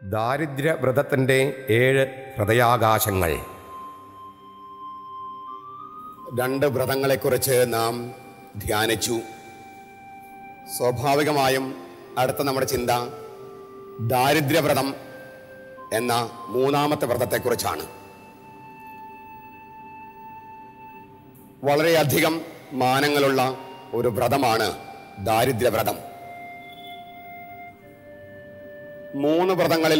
ദാരിദ്ര്യവ്രതത്തിൻ്റെ ഏഴ് ഹൃദയാകാശങ്ങൾ രണ്ട് വ്രതങ്ങളെക്കുറിച്ച് നാം ധ്യാനിച്ചു സ്വാഭാവികമായും അടുത്ത നമ്മുടെ ചിന്ത ദാരിദ്ര്യവ്രതം എന്ന മൂന്നാമത്തെ വ്രതത്തെക്കുറിച്ചാണ് വളരെയധികം മാനങ്ങളുള്ള ഒരു വ്രതമാണ് ദാരിദ്ര്യവ്രതം മൂന്ന് വ്രതങ്ങളിൽ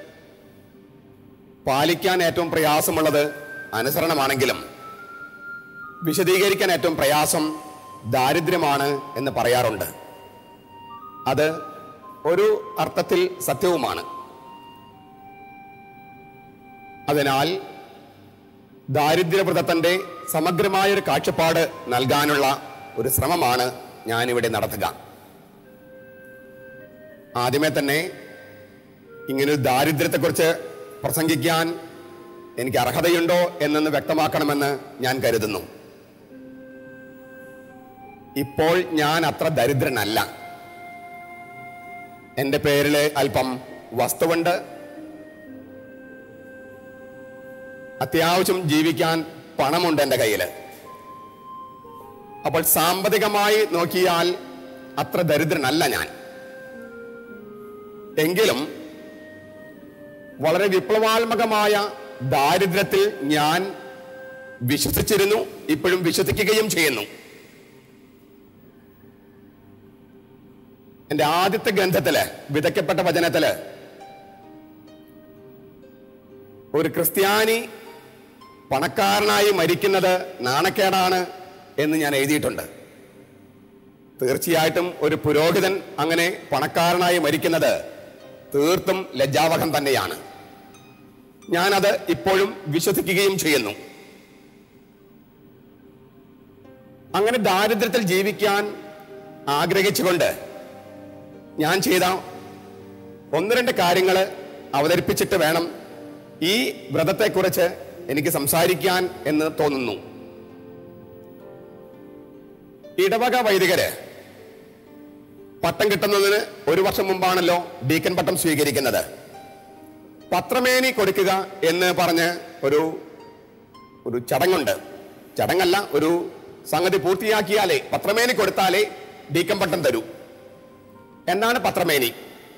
പാലിക്കാൻ ഏറ്റവും പ്രയാസമുള്ളത് അനുസരണമാണെങ്കിലും വിശദീകരിക്കാൻ ഏറ്റവും പ്രയാസം ദാരിദ്ര്യമാണ് എന്ന് പറയാറുണ്ട് അത് ഒരു അർത്ഥത്തിൽ സത്യവുമാണ് അതിനാൽ ദാരിദ്ര്യവ്രതത്തിന്റെ സമഗ്രമായ ഒരു കാഴ്ചപ്പാട് നൽകാനുള്ള ഒരു ശ്രമമാണ് ഞാനിവിടെ നടത്തുക ആദ്യമേ തന്നെ ഇങ്ങനൊരു ദാരിദ്ര്യത്തെക്കുറിച്ച് പ്രസംഗിക്കാൻ എനിക്ക് അർഹതയുണ്ടോ എന്നൊന്ന് വ്യക്തമാക്കണമെന്ന് ഞാൻ കരുതുന്നു ഇപ്പോൾ ഞാൻ അത്ര ദരിദ്രനല്ല എൻ്റെ പേരിൽ അല്പം വസ്തുവുണ്ട് അത്യാവശ്യം ജീവിക്കാൻ പണമുണ്ട് എൻ്റെ കയ്യിൽ അപ്പോൾ സാമ്പത്തികമായി നോക്കിയാൽ അത്ര ദരിദ്രനല്ല ഞാൻ എങ്കിലും വളരെ വിപ്ലവാത്മകമായ ദാരിദ്ര്യത്തിൽ ഞാൻ വിശ്വസിച്ചിരുന്നു ഇപ്പോഴും വിശ്വസിക്കുകയും ചെയ്യുന്നു എന്റെ ആദ്യത്തെ ഗ്രന്ഥത്തില് വിതയ്ക്കപ്പെട്ട വചനത്തില് ഒരു ക്രിസ്ത്യാനി പണക്കാരനായി മരിക്കുന്നത് നാണക്കേടാണ് എന്ന് ഞാൻ എഴുതിയിട്ടുണ്ട് തീർച്ചയായിട്ടും ഒരു പുരോഹിതൻ അങ്ങനെ പണക്കാരനായി മരിക്കുന്നത് തീർത്തും ലജ്ജാവഹം തന്നെയാണ് ഞാനത് ഇപ്പോഴും വിശ്വസിക്കുകയും ചെയ്യുന്നു അങ്ങനെ ദാരിദ്ര്യത്തിൽ ജീവിക്കാൻ ആഗ്രഹിച്ചുകൊണ്ട് ഞാൻ ചെയ്ത ഒന്ന് രണ്ട് കാര്യങ്ങൾ അവതരിപ്പിച്ചിട്ട് വേണം ഈ വ്രതത്തെക്കുറിച്ച് എനിക്ക് സംസാരിക്കാൻ എന്ന് തോന്നുന്നു ഇടവക വൈദികര് പട്ടം കിട്ടുന്നതിന് ഒരു വർഷം മുമ്പാണല്ലോ ഡീക്കൻ പട്ടം സ്വീകരിക്കുന്നത് പത്രമേനി കൊടുക്കുക എന്ന് പറഞ്ഞ് ഒരു ഒരു ചടങ്ങുണ്ട് ചടങ്ങല്ല ഒരു സംഗതി പൂർത്തിയാക്കിയാലേ പത്രമേനി കൊടുത്താലേ ഡീക്കൻ പട്ടം തരൂ എന്താണ് പത്രമേനി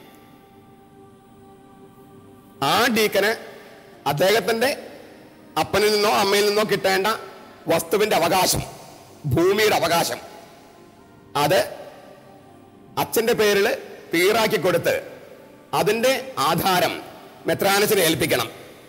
ആ ഡീക്കന് അദ്ദേഹത്തിന്റെ അപ്പനിൽ നിന്നോ അമ്മയിൽ നിന്നോ കിട്ടേണ്ട വസ്തുവിന്റെ അവകാശം ഭൂമിയുടെ അവകാശം അത് അച്ഛന്റെ പേരിൽ തീറാക്കി കൊടുത്ത് അതിന്റെ ആധാരം മെത്രാനസിനെ ഏൽപ്പിക്കണം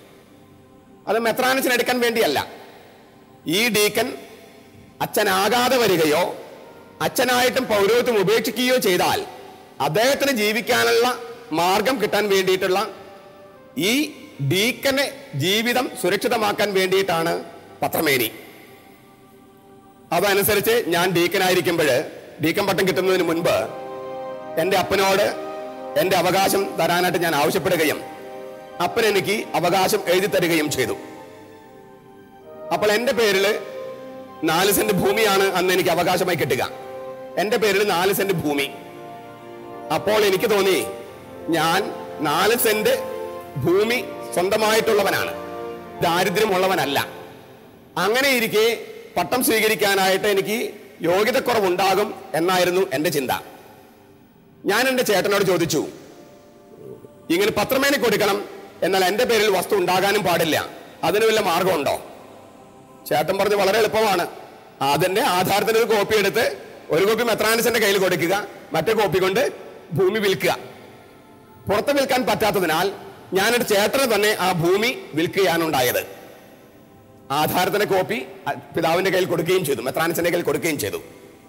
അത് മെത്രാനസിന് എടുക്കാൻ വേണ്ടിയല്ല ഈ ഡീക്കൻ അച്ഛനാകാതെ വരികയോ അച്ഛനായിട്ടും പൗരോഹിത്യം ഉപേക്ഷിക്കുകയോ ചെയ്താൽ അദ്ദേഹത്തിന് ജീവിക്കാനുള്ള മാർഗം കിട്ടാൻ വേണ്ടിയിട്ടുള്ള ഈ ഡീക്കന്റെ ജീവിതം സുരക്ഷിതമാക്കാൻ വേണ്ടിയിട്ടാണ് പത്രമേനി അതനുസരിച്ച് ഞാൻ ഡീക്കനായിരിക്കുമ്പോൾ ഡീക്കൻ പട്ടം കിട്ടുന്നതിന് മുൻപ് എൻ്റെ അപ്പനോട് എൻ്റെ അവകാശം തരാനായിട്ട് ഞാൻ ആവശ്യപ്പെടുകയും അപ്പൻ എനിക്ക് അവകാശം എഴുതി തരികയും ചെയ്തു അപ്പോൾ എൻ്റെ പേരിൽ നാല് സെന്റ് ഭൂമിയാണ് അന്ന് എനിക്ക് അവകാശമായി കിട്ടുക എൻ്റെ പേരിൽ നാല് സെന്റ് ഭൂമി അപ്പോൾ എനിക്ക് തോന്നി ഞാൻ നാല് സെന്റ് ഭൂമി സ്വന്തമായിട്ടുള്ളവനാണ് ദാരിദ്ര്യമുള്ളവനല്ല അങ്ങനെ ഇരിക്കെ പട്ടം സ്വീകരിക്കാനായിട്ട് എനിക്ക് യോഗ്യതക്കുറവുണ്ടാകും എന്നായിരുന്നു എൻ്റെ ചിന്ത ഞാൻ എൻ്റെ ചേട്ടനോട് ചോദിച്ചു ഇങ്ങനെ പത്രമേനി കൊടുക്കണം എന്നാൽ എൻ്റെ പേരിൽ വസ്തു ഉണ്ടാകാനും പാടില്ല അതിന് വല്ല മാർഗമുണ്ടോ ചേട്ടൻ പറഞ്ഞു വളരെ എളുപ്പമാണ് അതിന്റെ ആധാരത്തിന് ഒരു കോപ്പി എടുത്ത് ഒരു കോപ്പി മെത്രാനിസിന്റെ കയ്യിൽ കൊടുക്കുക മറ്റേ കോപ്പി കൊണ്ട് ഭൂമി വിൽക്കുക പുറത്ത് വിൽക്കാൻ പറ്റാത്തതിനാൽ ഞാനൊരു ചേട്ടന് തന്നെ ആ ഭൂമി വിൽക്കുകയാണ് ഉണ്ടായത് ആധാരത്തിന്റെ കോപ്പി അ- പിതാവിന്റെ കയ്യിൽ കൊടുക്കുകയും ചെയ്തു മെത്രാനിസിന്റെ കയ്യിൽ കൊടുക്കുകയും ചെയ്തു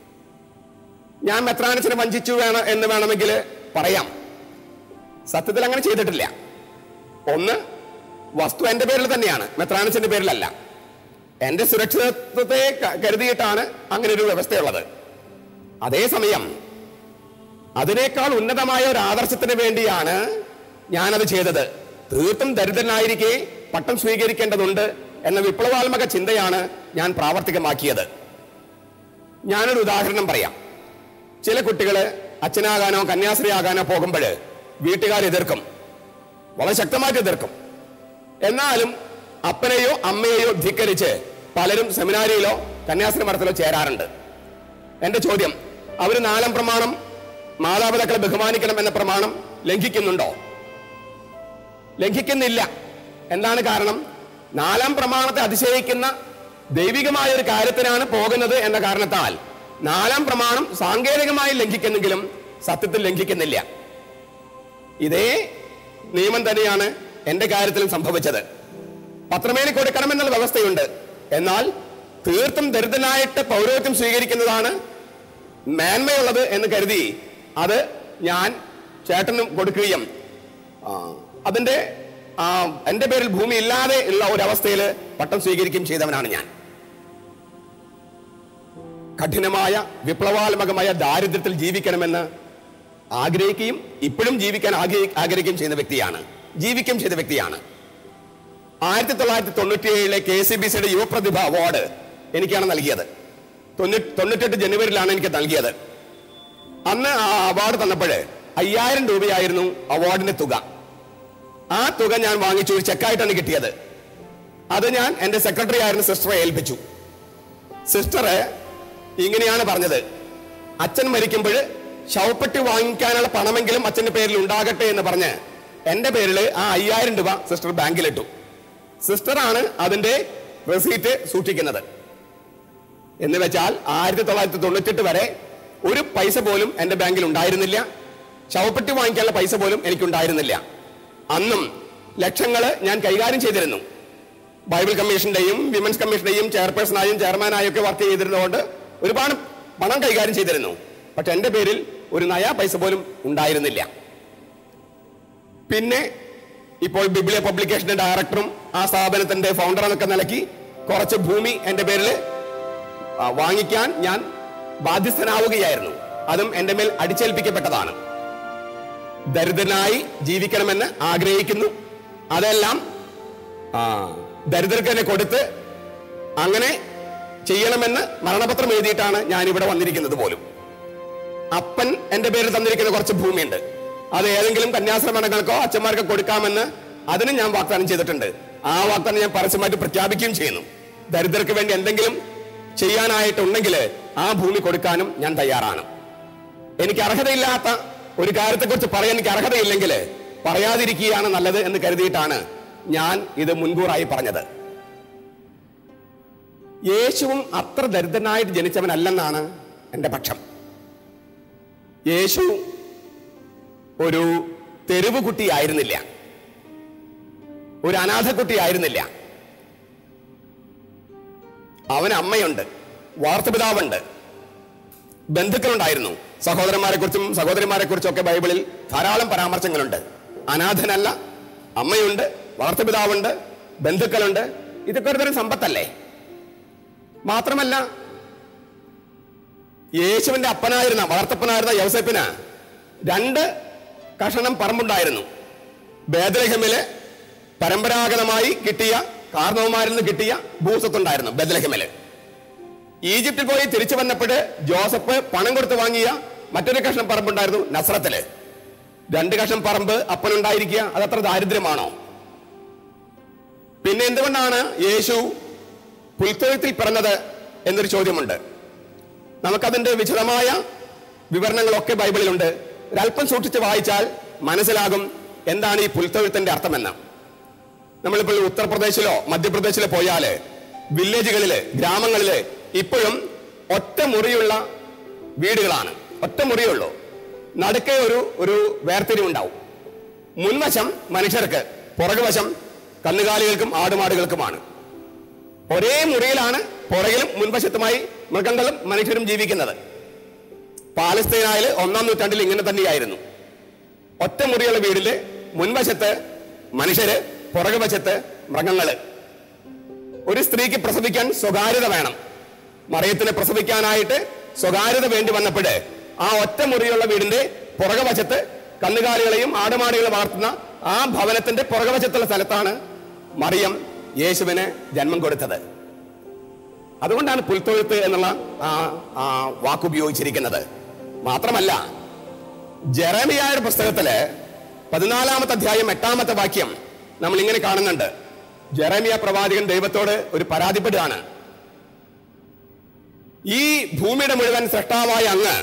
ഞാൻ മെത്രാനിസിനെ വഞ്ചിച്ചു വേണം എന്ന് വേണമെങ്കിൽ പറയാം സത്യത്തിൽ അങ്ങനെ ചെയ്തിട്ടില്ല ഒന്ന് വസ്തു എന്റെ പേരിൽ തന്നെയാണ് മെത്രാനിസിന്റെ പേരിലല്ല എന്റെ സുരക്ഷിതത്വത്തെ ക- കരുതിയിട്ടാണ് അങ്ങനെ ഒരു വ്യവസ്ഥയുള്ളത് അതേസമയം അതിനേക്കാൾ ഉന്നതമായ ഒരു ആദർശത്തിന് വേണ്ടിയാണ് ഞാനത് ചെയ്തത് തീർത്തും ദരിദ്രനായിരിക്കെ പട്ടം സ്വീകരിക്കേണ്ടതുണ്ട് എന്ന വിപ്ലവാത്മക ചിന്തയാണ് ഞാൻ പ്രാവർത്തികമാക്കിയത് ഞാനൊരു ഉദാഹരണം പറയാം ചില കുട്ടികൾ അച്ഛനാകാനോ കന്യാസ്ത്രീ ആകാനോ പോകുമ്പോൾ വീട്ടുകാർ എതിർക്കും വളരെ ശക്തമായിട്ട് എതിർക്കും എന്നാലും അപ്പനെയോ അമ്മയെയോ ധിക്കരിച്ച് പലരും സെമിനാരിയിലോ കന്യാസ്ത്രീ മഠത്തിലോ ചേരാറുണ്ട് എന്റെ ചോദ്യം അവർ നാലാം പ്രമാണം മാതാപിതാക്കളെ ബഹുമാനിക്കണം എന്ന പ്രമാണം ലംഘിക്കുന്നുണ്ടോ ലംഘിക്കുന്നില്ല എന്താണ് കാരണം നാലാം പ്രമാണത്തെ അതിശയിക്കുന്ന ദൈവികമായ ഒരു കാര്യത്തിനാണ് പോകുന്നത് എന്ന കാരണത്താൽ നാലാം പ്രമാണം സാങ്കേതികമായി ലംഘിക്കുന്നെങ്കിലും സത്യത്തിൽ ലംഘിക്കുന്നില്ല ഇതേ നിയമം തന്നെയാണ് എന്റെ കാര്യത്തിലും സംഭവിച്ചത് പത്രമേനി കൊടുക്കണമെന്നുള്ള വ്യവസ്ഥയുണ്ട് എന്നാൽ തീർത്തും ദരിദ്രനായിട്ട് പൗരോഹിത്യം സ്വീകരിക്കുന്നതാണ് മേന്മയുള്ളത് എന്ന് കരുതി അത് ഞാൻ ചേട്ടനും കൊടുക്കുകയും ആ, അതിന്റെ ആ, എന്റെ പേരിൽ ഭൂമി ഇല്ലാതെ ഉള്ള ഒരു അവസ്ഥയിൽ പട്ടം സ്വീകരിക്കുകയും ചെയ്തവനാണ് ഞാൻ കഠിനമായ വിപ്ലവാത്മകമായ ദാരിദ്ര്യത്തിൽ ജീവിക്കണമെന്ന് ആഗ്രഹിക്കുകയും ഇപ്പോഴും ജീവിക്കാൻ ആഗ്രഹി- ആഗ്രഹിക്കുകയും ചെയ്യുന്ന വ്യക്തിയാണ് ജീവിക്കുകയും ചെയ്ത വ്യക്തിയാണ് ആയിരത്തി തൊള്ളായിരത്തി തൊണ്ണൂറ്റി ഏഴിലെ കെ സി ബി സിയുടെ യുവപ്രതിഭ അവാർഡ് എനിക്കാണ് നൽകിയത് തൊണ്ണൂറ്റി തൊണ്ണൂറ്റെട്ട് ജനുവരിയിലാണ് എനിക്ക് നൽകിയത് അന്ന് ആ അവാർഡ് തന്നപ്പോൾ അയ്യായിരം രൂപയായിരുന്നു അവാർഡിന്റെ തുക ആ തുക ഞാൻ വാങ്ങിച്ചു ഒരു ചെക്കായിട്ടാണ് കിട്ടിയത് അത് ഞാൻ എന്റെ സെക്രട്ടറി ആയിരുന്ന സിസ്റ്ററെ ഏൽപ്പിച്ചു സിസ്റ്റർ ഇങ്ങനെയാണ് പറഞ്ഞത് അച്ഛൻ മരിക്കുമ്പോൾ ശവപ്പെട്ടി വാങ്ങിക്കാനുള്ള പണമെങ്കിലും അച്ഛന്റെ പേരിൽ ഉണ്ടാകട്ടെ എന്ന് പറഞ്ഞ് എന്റെ പേരിൽ ആ അയ്യായിരം രൂപ സിസ്റ്റർ ബാങ്കിലിട്ടു സിസ്റ്ററാണ് അതിന്റെ റെസീറ്റ് സൂക്ഷിക്കുന്നത് എന്ന് വെച്ചാൽ ആയിരത്തി തൊള്ളായിരത്തി തൊണ്ണൂറ്റെട്ട് വരെ ഒരു പൈസ പോലും എന്റെ ബാങ്കിൽ ഉണ്ടായിരുന്നില്ല ശവപ്പെട്ടി വാങ്ങിക്കാനുള്ള പൈസ പോലും എനിക്കുണ്ടായിരുന്നില്ല അന്നും ലക്ഷങ്ങള് ഞാൻ കൈകാര്യം ചെയ്തിരുന്നു ബൈബിൾ കമ്മീഷന്റെയും വിമൻസ് കമ്മീഷന്റെയും ചെയർപേഴ്സണായും ചെയർമാനായും ഒക്കെ വർക്ക് ചെയ്തിരുന്നതുകൊണ്ട് ഒരുപാട് പണം കൈകാര്യം ചെയ്തിരുന്നു പക്ഷെ എന്റെ പേരിൽ ഒരു നയാ പൈസ പോലും ഉണ്ടായിരുന്നില്ല പിന്നെ ഇപ്പോൾ ബിബിളിയ പബ്ലിക്കേഷന്റെ ഡയറക്ടറും ആ സ്ഥാപനത്തിന്റെ ഫൗണ്ടർ എന്നൊക്കെ നിലയ്ക്ക് കുറച്ച് ഭൂമി എന്റെ പേരിൽ ആ, വാങ്ങിക്കാൻ ഞാൻ ബാധ്യസ്ഥനാവുകയായിരുന്നു അതും എന്റെ മേൽ അടിച്ചേൽപ്പിക്കപ്പെട്ടതാണ് ദരിദ്രനായി ജീവിക്കണമെന്ന് ആഗ്രഹിക്കുന്നു അതെല്ലാം ആ, ദരിദ്രർക്ക് തന്നെ കൊടുത്ത് അങ്ങനെ ചെയ്യണമെന്ന് മരണപത്രം എഴുതിയിട്ടാണ് ഞാൻ ഇവിടെ വന്നിരിക്കുന്നത് പോലും അപ്പൻ എന്റെ പേരിൽ തന്നിരിക്കുന്ന കുറച്ച് ഭൂമിയുണ്ട് അത് ഏതെങ്കിലും കന്യാശ്രമണങ്ങൾക്കോ അച്ഛന്മാർക്കോ കൊടുക്കാമെന്ന് അതിനും ഞാൻ വാഗ്ദാനം ചെയ്തിട്ടുണ്ട് ആ വാഗ്ദാനം ഞാൻ പരസ്യമായിട്ട് പ്രഖ്യാപിക്കുകയും ചെയ്യുന്നു ദരിദ്രർക്ക് വേണ്ടി എന്തെങ്കിലും ചെയ്യാനായിട്ടുണ്ടെങ്കിൽ ആ ഭൂമി കൊടുക്കാനും ഞാൻ തയ്യാറാണ് എനിക്ക് അർഹതയില്ലാത്ത ഒരു കാര്യത്തെക്കുറിച്ച് പറയാൻ എനിക്ക് അർഹതയില്ലെങ്കിൽ പറയാതിരിക്കുകയാണ് നല്ലത് എന്ന് കരുതിയിട്ടാണ് ഞാൻ ഇത് മുൻകൂറായി പറഞ്ഞത് യേശുവും അത്ര ദരിദ്രനായിട്ട് ജനിച്ചവനല്ലെന്നാണ് എൻ്റെ പക്ഷം യേശു ഒരു തെരുവ് കുട്ടിയായിരുന്നില്ല ഒരു അനാഥ കുട്ടിയായിരുന്നില്ല അവന് അമ്മയുണ്ട് വാർത്തപിതാവുണ്ട് ബന്ധുക്കളുണ്ടായിരുന്നു സഹോദരന്മാരെ കുറിച്ചും സഹോദരിമാരെ കുറിച്ചും ഒക്കെ ബൈബിളിൽ ധാരാളം പരാമർശങ്ങളുണ്ട് അനാഥനല്ല അമ്മയുണ്ട് വാർത്തപിതാവുണ്ട് ബന്ധുക്കളുണ്ട് ഇതൊക്കെ ഒരു തരം സമ്പത്തല്ലേ മാത്രമല്ല യേശുവിന്റെ അപ്പനായിരുന്ന വളർത്തപ്പനായിരുന്ന യൗസപ്പിന് രണ്ട് കഷണം പറമ്പുണ്ടായിരുന്നു ബേദലഹമില് പരമ്പരാഗതമായി കിട്ടിയ കാർണവന്മാരിൽ നിന്ന് കിട്ടിയ ഭൂസ്വത്തുണ്ടായിരുന്നു ബദലഹമില് ഈജിപ്തിൽ പോയി തിരിച്ചു വന്നപ്പോൾ ജോസഫ് പണം കൊടുത്ത് വാങ്ങിയ മറ്റൊരു കഷ്ണം പറമ്പുണ്ടായിരുന്നു നസ്രത്തില് രണ്ട് കഷ്ണം പറമ്പ് അപ്പനുണ്ടായിരിക്കുക അതത്ര ദാരിദ്ര്യമാണോ പിന്നെ എന്തുകൊണ്ടാണ് യേശു പുൽത്തൊഴുത്തിൽ പിറന്നത് എന്നൊരു ചോദ്യമുണ്ട് നമുക്കതിന്റെ വിശദമായ വിവരണങ്ങളൊക്കെ ബൈബിളിലുണ്ട് ഒരല്പം സൂക്ഷിച്ച് വായിച്ചാൽ മനസ്സിലാകും എന്താണ് ഈ പുൽത്തൊഴുത്തിന്റെ അർത്ഥമെന്ന് നമ്മളിപ്പോൾ ഉത്തർപ്രദേശിലോ മധ്യപ്രദേശിലോ പോയാല് വില്ലേജുകളില് ഗ്രാമങ്ങളില് ഇപ്പോഴും ഒറ്റ മുറിയുള്ള വീടുകളാണ് ഒറ്റ മുറിയുള്ളൂ നടുക്കെ ഒരു ഒരു വേർതിരിവുണ്ടാവും മുൻവശം മനുഷ്യർക്ക് പുറകുവശം കന്നുകാലികൾക്കും ആടുമാടുകൾക്കുമാണ് ഒരേ മുറിയിലാണ് പുറകിലും മുൻവശത്തുമായി മൃഗങ്ങളും മനുഷ്യരും ജീവിക്കുന്നത് പാലസ്തീനായിൽ ഒന്നാം നൂറ്റാണ്ടിൽ ഇങ്ങനെ തന്നെയായിരുന്നു ഒറ്റ മുറിയുള്ള വീടില് മുൻവശത്ത് മനുഷ്യര് പുറകുവശത്ത് മൃഗങ്ങള് ഒരു സ്ത്രീക്ക് പ്രസവിക്കാൻ സ്വകാര്യത വേണം മറിയത്തിന് പ്രസവിക്കാനായിട്ട് സ്വകാര്യത വേണ്ടി വന്നപ്പോഴ് ആ ഒറ്റ മുറിയുള്ള വീടിന്റെ പുറകുവശത്ത് കന്നുകാലികളെയും ആടുമാടുകളെ വളർത്തുന്ന ആ ഭവനത്തിന്റെ പുറകുവശത്തുള്ള സ്ഥലത്താണ് മറിയം യേശുവിന് ജന്മം കൊടുത്തത് അതുകൊണ്ടാണ് പുൽത്തൊഴുത്ത് എന്നുള്ള ആ ആ വാക്കുപയോഗിച്ചിരിക്കുന്നത് മാത്രമല്ല ജെറമിയായുടെ പുസ്തകത്തില് പതിനാലാമത്തെ അധ്യായം എട്ടാമത്തെ വാക്യം നമ്മൾ ഇങ്ങനെ കാണുന്നുണ്ട് ജെറമിയ പ്രവാചകൻ ദൈവത്തോട് ഒരു പരാതിപ്പെടുകയാണ് ഈ ഭൂമിയുടെ മുഴുവൻ സൃഷ്ടാവായ അങ്ങ്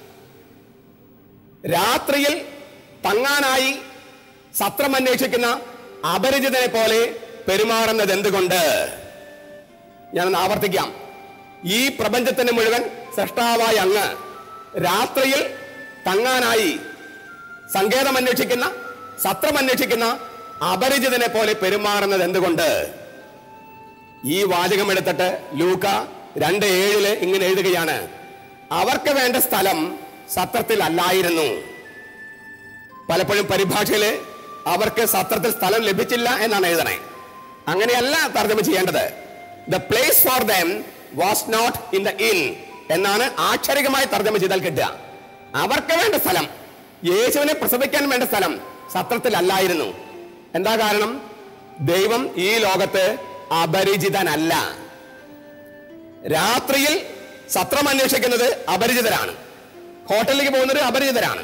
രാത്രിയിൽ തങ്ങാനായി സത്രം അന്വേഷിക്കുന്ന അപരിചിതനെ പോലെ പെരുമാറുന്നത് എന്തുകൊണ്ട് ഞാനൊന്ന് ആവർത്തിക്കാം ഈ പ്രപഞ്ചത്തിന് മുഴുവൻ സൃഷ്ടാവായ അങ്ങ് രാത്രിയിൽ തങ്ങാനായി സങ്കേതം അന്വേഷിക്കുന്ന സത്രം അന്വേഷിക്കുന്ന അപരിചിതനെ പോലെ പെരുമാറുന്നത് എന്തുകൊണ്ട് ഈ വാചകം എടുത്തിട്ട് ലൂക്ക രണ്ട് ഏഴില് ഇങ്ങനെ എഴുതുകയാണ് അവർക്ക് വേണ്ട സ്ഥലം സത്രത്തിൽ അല്ലായിരുന്നു പലപ്പോഴും പരിഭാഷയില് അവർക്ക് സത്രത്തിൽ സ്ഥലം ലഭിച്ചില്ല എന്നാണ് എഴുതണേ അങ്ങനെയല്ല തർജ്ജമ ചെയ്യേണ്ടത് the place for them was not in the inn എന്നാണ് ആക്ഷരികമായി തർജ്ജമ ചെയ്താൽ കിട്ടുക അവർക്ക് വേണ്ട സ്ഥലം യേശുവിനെ പ്രസവിക്കാൻ വേണ്ട സ്ഥലം സത്രത്തിൽ അല്ലായിരുന്നു എന്താ കാരണം ദൈവം ഈ ലോകത്ത് അപരിചിതനല്ല രാത്രിയിൽ സത്രം അന്വേഷിക്കുന്നത് അപരിചിതരാണ് ഹോട്ടലിലേക്ക് പോകുന്നത് അപരിചിതരാണ്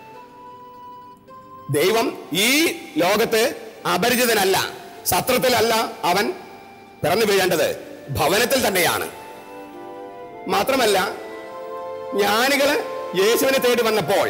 ദൈവം ഈ ലോകത്ത് അപരിചിതനല്ല സത്രത്തിലല്ല അവൻ പിറന്നു വീഴേണ്ടത് ഭവനത്തിൽ തന്നെയാണ് മാത്രമല്ല ജ്ഞാനികള് യേശുവിനെ തേടി വന്നപ്പോൾ